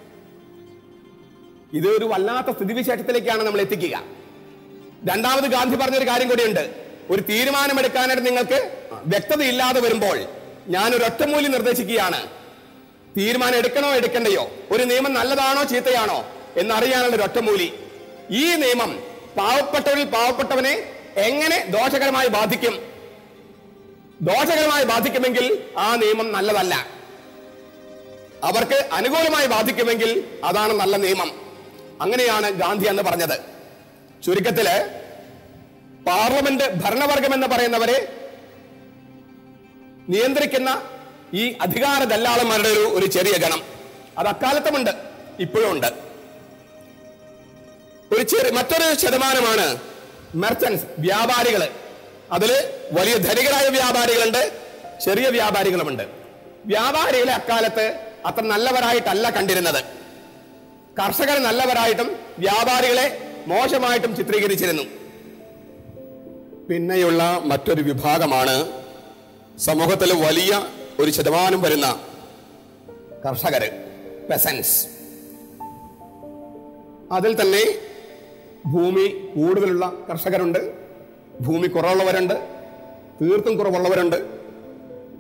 ഇത് ഒരു വല്ലാത്ത സ്ഥിതിവിശേഷത്തിലേക്കാണ് നമ്മൾ എത്തിക്കുക രണ്ടാമത് ഗാന്ധി പറഞ്ഞൊരു കാര്യം കൂടിയുണ്ട് ഒരു തീരുമാനമെടുക്കാനായിട്ട് നിങ്ങൾക്ക് വ്യക്തതയില്ലാതെ വരുമ്പോൾ ഞാൻ ഒരു ഒറ്റമൂലി നിർദ്ദേശിക്കുകയാണ് തീരുമാനം എടുക്കണോ എടുക്കണ്ടയോ ഒരു നിയമം നല്ലതാണോ ചീത്തയാണോ എന്നറിയാനുള്ള ഒരു ഒറ്റമൂലി ഈ നിയമം പാവപ്പെട്ടവരിൽ പാവപ്പെട്ടവനെ എങ്ങനെ ദോഷകരമായി ബാധിക്കും ദോഷകരമായി ബാധിക്കുമെങ്കിൽ ആ നിയമം നല്ലതല്ല അവർക്ക് അനുകൂലമായി ബാധിക്കുമെങ്കിൽ അതാണ് നല്ല നിയമം അങ്ങനെയാണ് ഗാന്ധി എന്ന് പറഞ്ഞത് ചുരുക്കത്തില് പാർലമെന്റ് ഭരണവർഗം എന്ന് പറയുന്നവരെ നിയന്ത്രിക്കുന്ന ഈ അധികാര ദല്ലാളന്മാരുടെ ഒരു ഒരു ചെറിയ ഗണം അത് അക്കാലത്തുമുണ്ട് ഇപ്പോഴും ഉണ്ട് ഒരു ചെറിയ മറ്റൊരു ശതമാനമാണ് മെർച്ചൻസ് വ്യാപാരികള് അതില് വലിയ ധനികരായ വ്യാപാരികളുണ്ട് ചെറിയ വ്യാപാരികളുമുണ്ട് വ്യാപാരികളെ അക്കാലത്ത് അത്ര നല്ലവരായിട്ടല്ല കണ്ടിരുന്നത് കർഷകർ നല്ലവരായിട്ടും വ്യാപാരികളെ മോശമായിട്ടും ചിത്രീകരിച്ചിരുന്നു പിന്നെയുള്ള മറ്റൊരു വിഭാഗമാണ് സമൂഹത്തിൽ വലിയ ഒരു ശതമാനം വരുന്ന കർഷകര് പെസൻസ് അതിൽ തന്നെ ഭൂമി കൂടുതലുള്ള കർഷകരുണ്ട് ഭൂമി കുറവുള്ളവരുണ്ട് തീർത്തും കുറവുള്ളവരുണ്ട്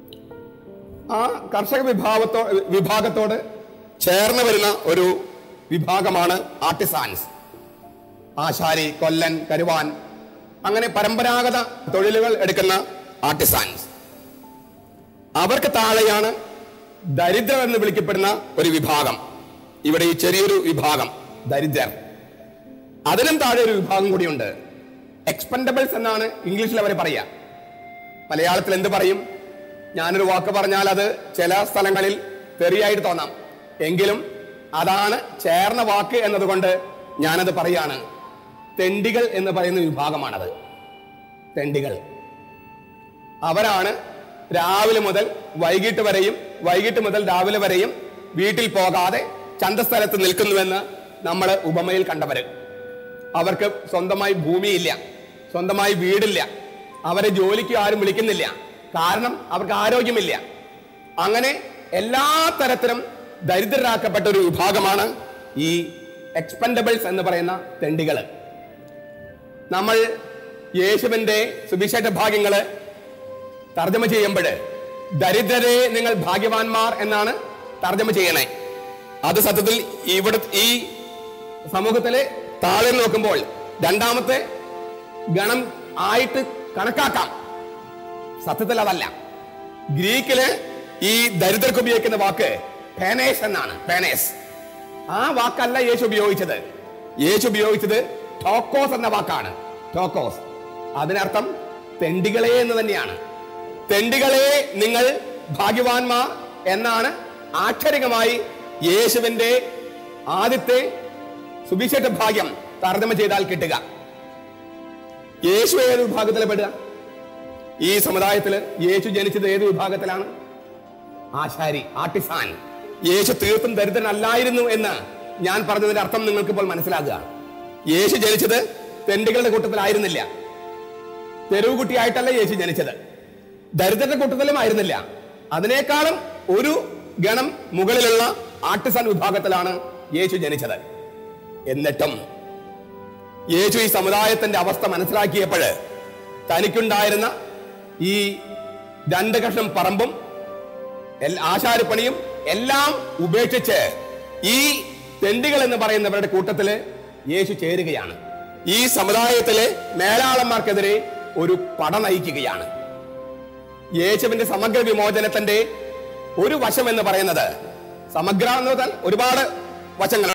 ആ കർഷക വിഭാഗത്തോ വിഭാഗത്തോട് ചേർന്ന് വരുന്ന ഒരു വിഭാഗമാണ് ആർട്ടിസാൻസ് ആശാരി കൊല്ലൻ കരുവാൻ അങ്ങനെ പരമ്പരാഗത തൊഴിലുകൾ എടുക്കുന്ന ആർട്ടിസാൻസ് അവർക്ക് താഴെയാണ് ദരിദ്രർ എന്ന് വിളിക്കപ്പെടുന്ന ഒരു വിഭാഗം ഇവിടെ ഈ ചെറിയൊരു വിഭാഗം ദരിദ്രർ അതിനും താഴെ ഒരു വിഭാഗം കൂടിയുണ്ട് എക്സ്പെൻഡബിൾസ് എന്നാണ് ഇംഗ്ലീഷിൽ അവർ പറയുക മലയാളത്തിൽ എന്ത് പറയും ഞാനൊരു വാക്ക് പറഞ്ഞാൽ അത് ചില സ്ഥലങ്ങളിൽ തെറിയായിട്ട് തോന്നാം എങ്കിലും അതാണ് ചേർന്ന വാക്ക് എന്നതുകൊണ്ട് ഞാനത് പറയാണ് തെണ്ടികൾ എന്ന് പറയുന്ന വിഭാഗമാണത് തെണ്ടികൾ അവരാണ് രാവിലെ മുതൽ വൈകിട്ട് വരെയും വൈകിട്ട് മുതൽ രാവിലെ വരെയും വീട്ടിൽ പോകാതെ ചന്തസ്ഥലത്ത് നിൽക്കുന്നുവെന്ന് നമ്മൾ ഉപമയിൽ കണ്ടവര് അവർക്ക് സ്വന്തമായി ഭൂമിയില്ല സ്വന്തമായി വീടില്ല അവരെ ജോലിക്ക് ആരും വിളിക്കുന്നില്ല കാരണം അവർക്ക് ആരോഗ്യമില്ല അങ്ങനെ എല്ലാ തരത്തിലും ദരിദ്രരാക്കപ്പെട്ട ഒരു വിഭാഗമാണ് ഈ എക്സ്പെൻഡബിൾസ് എന്ന് പറയുന്ന തെണ്ടികള് നമ്മൾ യേശുവിന്റെ സുവിശേഷ ഭാഗ്യങ്ങള് തർജ്ജമ ചെയ്യുമ്പോൾ ദരിദ്രരെ നിങ്ങൾ ഭാഗ്യവാന്മാർ എന്നാണ് തർജ്ജമ ചെയ്യണേ അത് സത്യത്തിൽ ഇവിടെ ഈ സമൂഹത്തിലെ താഴെ നോക്കുമ്പോൾ രണ്ടാമത്തെ ഗണം ആയിട്ട് കണക്കാക്കാം സത്യത്തിൽ അതല്ല ഗ്രീക്കില് ഈ ദരിദ്രർക്ക് ഉപയോഗിക്കുന്ന വാക്ക് പേനേസ് എന്നാണ് പേനേസ് ആ വാക്കല്ല യേശു ഉപയോഗിച്ചത് യേശു ഉപയോഗിച്ചത് ടോക്കോസ് എന്ന വാക്കാണ് ടോക്കോസ് അതിനർത്ഥം തെണ്ടികളെ എന്ന് തന്നെയാണ് തെണ്ടികളെ നിങ്ങൾ ഭാഗ്യവാന്മാർ എന്നാണ് ആക്ഷരികമായി യേശുവിന്റെ ആദ്യത്തെ സുവിശേഷ ഭാഗ്യം തർജ്ജമ ചെയ്താൽ കിട്ടുക യേശു ഏത് വിഭാഗത്തിൽ പെടുക ഈ സമുദായത്തിൽ യേശു ജനിച്ചത് ഏത് വിഭാഗത്തിലാണ് ആശാരി ആർട്ടിസാൻ യേശു തീർത്തും ദരിദ്രനല്ലായിരുന്നു എന്ന് ഞാൻ പറഞ്ഞതിന്റെ അർത്ഥം നിങ്ങൾക്ക് ഇപ്പോൾ മനസ്സിലാകുക യേശു ജനിച്ചത് തെണ്ടികളുടെ കൂട്ടത്തിലായിരുന്നില്ല തെരുവ് കുട്ടിയായിട്ടല്ല യേശു ജനിച്ചത് ദരിദ്രന്റെ കൂട്ടത്തിലും ആയിരുന്നില്ല അതിനേക്കാളും ഒരു ഗണം മുകളിലുള്ള ആർട്ടിസാൻ വിഭാഗത്തിലാണ് യേശു ജനിച്ചത് എന്നിട്ടും യേശു ഈ സമുദായത്തിന്റെ അവസ്ഥ മനസ്സിലാക്കിയപ്പോൾ തനിക്കുണ്ടായിരുന്ന ഈ രണ്ട് കഷ്ണം പറമ്പും എൽ- ആശാരിപ്പണിയും എല്ലാം ഉപേക്ഷിച്ച് ഈ തെണ്ടികൾ എന്ന് പറയുന്നവരുടെ കൂട്ടത്തില് യേശു ചേരുകയാണ് ഈ സമുദായത്തിലെ മേലാളന്മാർക്കെതിരെ ഒരു പട നയിക്കുകയാണ് യേശുവിന്റെ സമഗ്ര വിമോചനത്തിന്റെ ഒരു വശം എന്ന് പറയുന്നത് സമഗ്ര എന്ന് പറഞ്ഞാൽ ഒരുപാട് വശങ്ങളുണ്ട്